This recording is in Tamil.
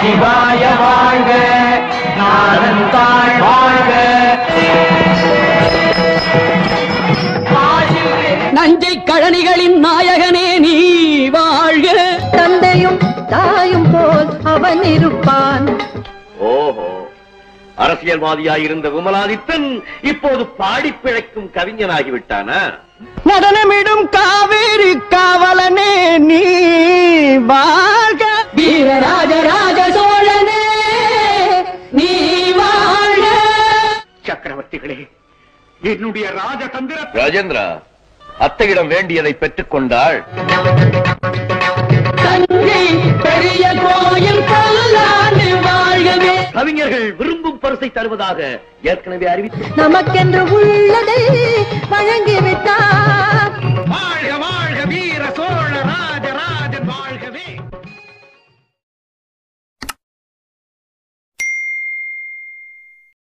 நமசிவாய வாழ்க நாதன் தாழ் வாழ்க நஞ்சை கழனிகளின் நாயகனே நீ வாழ்க தந்தையும் தாயும் போல் அவன் இருப்பான் ஓஹோ அரசியல்வாதியாயிருந்த விமலாதித்தன் இப்போது பாடி பிழைக்கும் கவிஞனாகிவிட்டானா நடனமிடும் காவேரி காவலனே நீ வாழ்க வீரராஜ ராஜ சோழனே நீ வாழ்க சக்கரவர்த்திகளே என்னுடைய ராஜதந்திர ராஜேந்திரா அத்தையிடம் வேண்டியதை பெற்றுக் கொண்டாள் தஞ்சை பெரிய கோயில் பல்லாண்டு வாழ்கவே கவிஞர்கள் விரும்பும் பரிசை தருவதாக ஏற்கனவே அறிவித்து நமக்கென்று உள்ளதை வழங்கிவிட்டார் வாழ்க